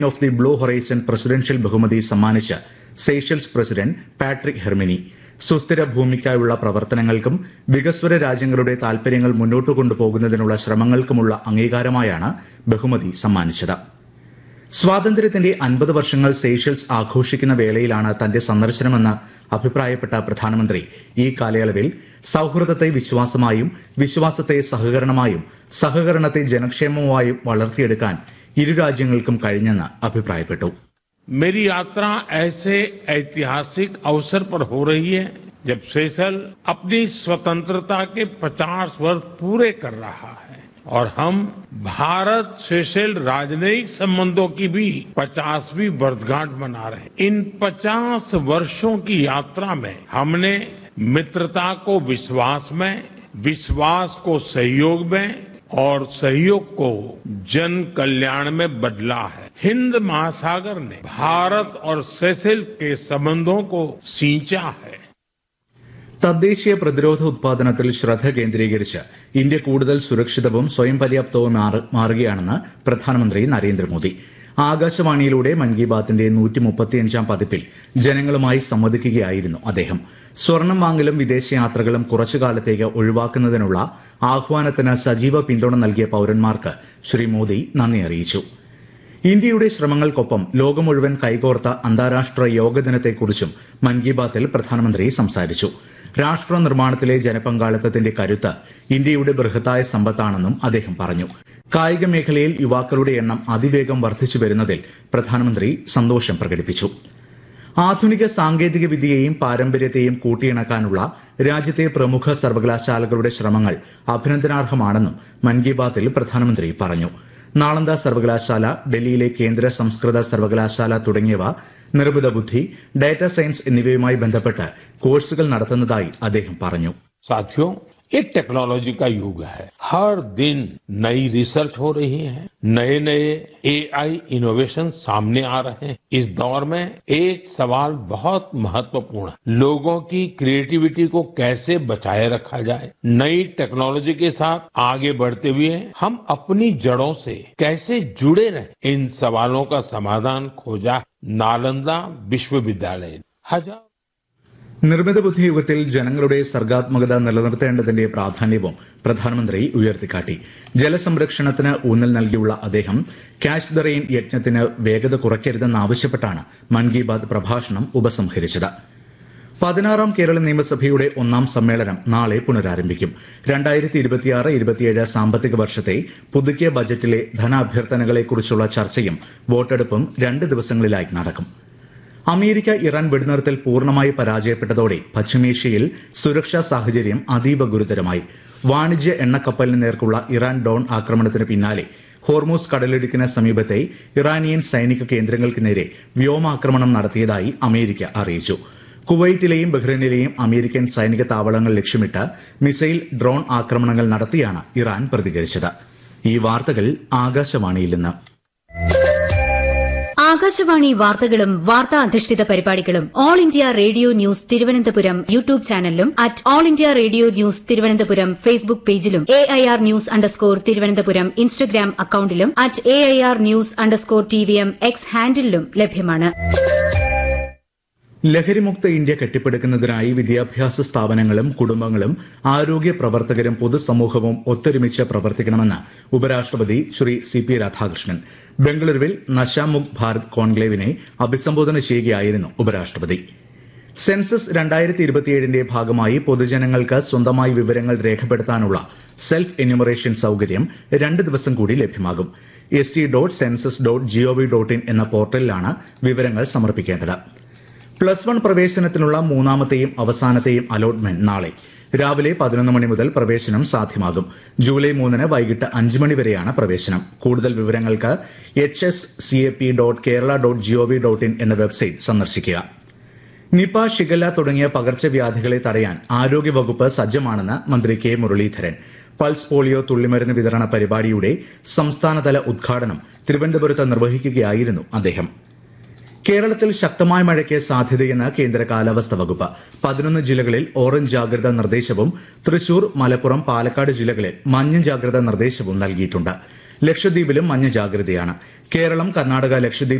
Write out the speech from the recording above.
Of the blue horizon presidential ബഹുമതി സമ്മാനിച്ച് Seychelles president Patrick Herminie സുസ്ഥിര ഭൂമിക്കായുള്ള പ്രവർത്തനങ്ങൾക്കും വികസ്വര രാജ്യങ്ങളുടെ താൽപര്യങ്ങൾ മുന്നോട്ട് കൊണ്ടുപോകുന്നതിനുള്ള ശ്രമങ്ങൾക്കുമുള്ള അംഗീകാരമായാണ് ബഹുമതി സമ്മാനിച്ചത് സ്വാതന്ത്ര്യത്തിന്റെ അൻപത് വർഷങ്ങൾ സെയ്ഷൽസ് ആഘോഷിക്കുന്ന വേളയിലാണ് തന്റെ സന്ദർശനമെന്ന് അഭിപ്രായപ്പെട്ട പ്രധാനമന്ത്രി ഈ കാലയളവിൽ സൌഹൃദത്തെ വിശ്വാസമായും വിശ്വാസത്തെ സഹകരണമായും സഹകരണത്തെ ജനക്ഷേമമായും വളർത്തിയെടുക്കാൻ ഇരു രാജ്യങ്ങൾക്കും കഴിഞ്ഞെന്ന് അഭിപ്രായപ്പെട്ടു मेरी यात्रा ऐसे ऐतिहासिक अवसर पर हो रही है जब सेशल अपनी स्वतंत्रता के 50 वर्ष पूरे कर रहा है और हम भारत सेशल राजनयिक संबंधों की भी 50वीं वर्षगांठ मना रहे हैं इन 50 वर्षों की यात्रा में हमने मित्रता को विश्वास में विश्वास को सहयोग में और सहयोग को जन कल्याण में बदला है हिंद महासागर ने भारत और सेसेल के संबंधों को सींचा है തദ്ദേശീയ പ്രതിരോധ ഉത്പാദനത്തിൽ ശ്രദ്ധ കേന്ദ്രീകരിച്ച് ഇന്ത്യ കൂടുതൽ സുരക്ഷിതവും സ്വയം പര്യാപ്തവും മാറ- മാറുകയാണെന്ന് പ്രധാനമന്ത്രി നരേന്ദ്രമോദി ആകാശവാണിയിലൂടെ മൻ കി ബാത്തിന്റെ നൂറ്റി മുപ്പത്തിയഞ്ചാം പതിപ്പിൽ ജനങ്ങളുമായി സംവദിക്കുകയായിരുന്നു അദ്ദേഹം സ്വർണം വാങ്ങലും വിദേശയാത്രകളും കുറച്ചുകാലത്തേക്ക് ഒഴിവാക്കുന്നതിനുള്ള ആഹ്വാനത്തിന് സജീവ പിന്തുണ നൽകിയ പൌരന്മാർക്ക് ശ്രീ മോദി നന്ദി അറിയിച്ചു ഇന്ത്യയുടെ ശ്രമങ്ങൾക്കൊപ്പം ലോകം മുഴുവൻ കൈകോർത്ത അന്താരാഷ്ട്ര യോഗ ദിനത്തെക്കുറിച്ചും മൻ കി ബാത്തിൽ പ്രധാനമന്ത്രി സംസാരിച്ചു രാഷ്ട്ര നിർമ്മാണത്തിലെ ജനപങ്കാളിത്തത്തിന്റെ കരുത്ത് ഇന്ത്യയുടെ ബൃഹത്തായ സമ്പത്താണെന്നും അദ്ദേഹം പറഞ്ഞു കായിക മേഖലയിൽ യുവാക്കളുടെ എണ്ണം അതിവേഗം വർദ്ധിച്ചു വരുന്നതിൽ പ്രധാനമന്ത്രി സന്തോഷം പ്രകടിപ്പിച്ചു ആധുനിക സാങ്കേതിക വിദ്യയെയും പാരമ്പര്യത്തെയും കൂട്ടിയിണക്കാനുള്ള രാജ്യത്തെ പ്രമുഖ സർവകലാശാലകളുടെ ശ്രമങ്ങൾ അഭിനന്ദനാർഹമാണെന്നും മൻ കി ബാത്തിൽ പ്രധാനമന്ത്രി പറഞ്ഞു നാളന്ദ സർവകലാശാല ഡൽഹിയിലെ കേന്ദ്ര സംസ്കൃത സർവകലാശാല തുടങ്ങിയവ നിർമ്മിത ബുദ്ധി ഡാറ്റ സയൻസ് എന്നിവയുമായി ബന്ധപ്പെട്ട് കോഴ്സുകൾ നടത്തുന്നതായി അദ്ദേഹം പറഞ്ഞു साथियों ये टेक्नोलॉजी का युग है हर दिन नई रिसर्च हो रही है नए नए एआई इनोवेशन सामने आ रहे हैं इस दौर में एक सवाल बहुत महत्वपूर्ण है लोगों की क्रिएटिविटी को कैसे बचाए रखा जाए नई टेक्नोलॉजी के साथ आगे बढ़ते हुए हम अपनी जड़ों से कैसे जुड़े रहे इन सवालों का समाधान खोजा नालंदा विश्वविद्यालय ने। हजार നിർമ്മിത ബുദ്ധി യുഗത്തിൽ ജനങ്ങളുടെ സർഗാത്മകത നിലനിർത്തേണ്ടതിന്റെ പ്രാധാന്യവും പ്രധാനമന്ത്രി ഉയർത്തിക്കാട്ടി ജലസംരക്ഷണത്തിന് ഊന്നൽ നൽകിയുള്ള അദ്ദേഹം ക്യാച്ച് ദ റെയിൻ യജ്ഞത്തിന് വേഗത കുറയ്ക്കരുതെന്നാവശ്യപ്പെട്ടാണ് മൻ കി ബാത് പ്രഭാഷണം ഉപസംഹരിച്ചത് പതിനാറാം കേരള നിയമസഭയുടെ ഒന്നാം സമ്മേളനം നാളെ പുനരാരംഭിക്കും രണ്ടായിരത്തി ഇരുപത്തിയാറ് ഇരുപത്തിയേഴ് സാമ്പത്തിക വർഷത്തെ പുതുക്കിയ ബജറ്റിലെ ധനാഭ്യർത്ഥനകളെക്കുറിച്ചുള്ള ചർച്ചയും വോട്ടെടുപ്പും രണ്ട് ദിവസങ്ങളിലായി നടക്കും അമേരിക്ക ഇറാൻ വെടിനിർത്തൽ പൂർണ്ണമായി പരാജയപ്പെട്ടതോടെ പശ്ചിമേഷ്യയിൽ സുരക്ഷാ സാഹചര്യം അതീവ ഗുരുതരമായി വാണിജ്യ എണ്ണക്കപ്പലിന് നേർക്കുള്ള ഇറാൻ ഡോൺ ആക്രമണത്തിന് പിന്നാലെ ഹോർമൂസ് കടലിടുക്കിന് സമീപത്തെ ഇറാനിയൻ സൈനിക കേന്ദ്രങ്ങൾക്ക് നേരെ വ്യോമാക്രമണം നടത്തിയതായി അമേരിക്ക അറിയിച്ചു കുവൈറ്റിലെയും ബഹ്റൈനിലെയും അമേരിക്കൻ സൈനിക താവളങ്ങൾ ലക്ഷ്യമിട്ട് മിസൈൽ ഡ്രോൺ ആക്രമണങ്ങൾ നടത്തിയാണ് ഇറാൻ പ്രതികരിച്ചത് ഈ വാർത്തകൾ ആകാശവാണിയിൽ നിന്ന് ആകാശവാണി വാർത്തകളും വാർത്താ അധിഷ്ഠിത പരിപാടികളും all India radio news Thiruvananthapuram YouTube ചാനലിലും at all India radio news Thiruvananthapuram Facebook പേജിലും A I R news underscore Thiruvananthapuram Instagram അക്കൌണ്ടിലും at A I R news underscore T V M X ഹാൻഡിലും ലഭ്യമാണ് ലഹരിമുക്ത ഇന്ത്യ കെട്ടിപ്പടുക്കുന്നതിനായി വിദ്യാഭ്യാസ സ്ഥാപനങ്ങളും കുടുംബങ്ങളും ആരോഗ്യ പ്രവർത്തകരും പൊതുസമൂഹവും ഒത്തൊരുമിച്ച് പ്രവർത്തിക്കണമെന്ന് ഉപരാഷ്ട്രപതി ശ്രീ സി പി രാധാകൃഷ്ണൻ ബംഗളൂരുവിൽ നശാമുക് ഭാരത് കോൺക്ലേവിനെ അഭിസംബോധന ചെയ്യുകയായിരുന്നു ഉപരാഷ്ട്രപതി സെൻസസ് രണ്ടായിരത്തി ഇരുപത്തിയേഴിന്റെ ഭാഗമായി പൊതുജനങ്ങൾക്ക് സ്വന്തമായി വിവരങ്ങൾ രേഖപ്പെടുത്താനുള്ള സെൽഫ് എന്യൂമറേഷൻ സൌകര്യം രണ്ട് ദിവസം കൂടി ലഭ്യമാകും S T dot census dot GOV dot in എന്ന പോർട്ടലിലാണ് വിവരങ്ങൾ സമർപ്പിക്കേണ്ടത് പ്ലസ് വൺ പ്രവേശനത്തിനുള്ള മൂന്നാമത്തെയും അവസാനത്തെയും അലോട്ട്മെന്റ് നാളെ രാവിലെ പതിനൊന്ന് മണി മുതൽ പ്രവേശനം സാധ്യമാകും ജൂലൈ മൂന്നിന് വൈകിട്ട് അഞ്ച് മണി വരെയാണ് പ്രവേശനം കൂടുതൽ വിവരങ്ങൾക്ക് H S C A P dot Kerala dot GOV dot in എന്ന വെബ്സൈറ്റ് സന്ദർശിക്കുക നിപ ഷിഗല്ല തുടങ്ങിയ പകർച്ചവ്യാധികളെ തടയാൻ ആരോഗ്യവകുപ്പ് സജ്ജമാണെന്ന് മന്ത്രി കെ മുരളീധരൻ പൾസ് പോളിയോ തുള്ളിമരുന്ന് വിതരണ പരിപാടിയുടെ സംസ്ഥാനതല ഉദ്ഘാടനം തിരുവനന്തപുരത്ത് നിർവഹിക്കുകയായിരുന്നു അദ്ദേഹം കേരളത്തിൽ ശക്തമായ മഴയ്ക്ക് സാധ്യതയെന്ന് കേന്ദ്ര കാലാവസ്ഥ വകുപ്പ് പതിനൊന്ന് ജില്ലകളിൽ ഓറഞ്ച് ജാഗ്രതാ നിർദ്ദേശവും തൃശൂർ മലപ്പുറം പാലക്കാട് ജില്ലകളിൽ മഞ്ഞ ജാഗ്രതാ നിർദ്ദേശവും നൽകിയിട്ടുണ്ട് ലക്ഷദ്വീപിലും മഞ്ഞ ജാഗ്രതയാണ് കേരളം കർണാടക ലക്ഷദ്വീപ്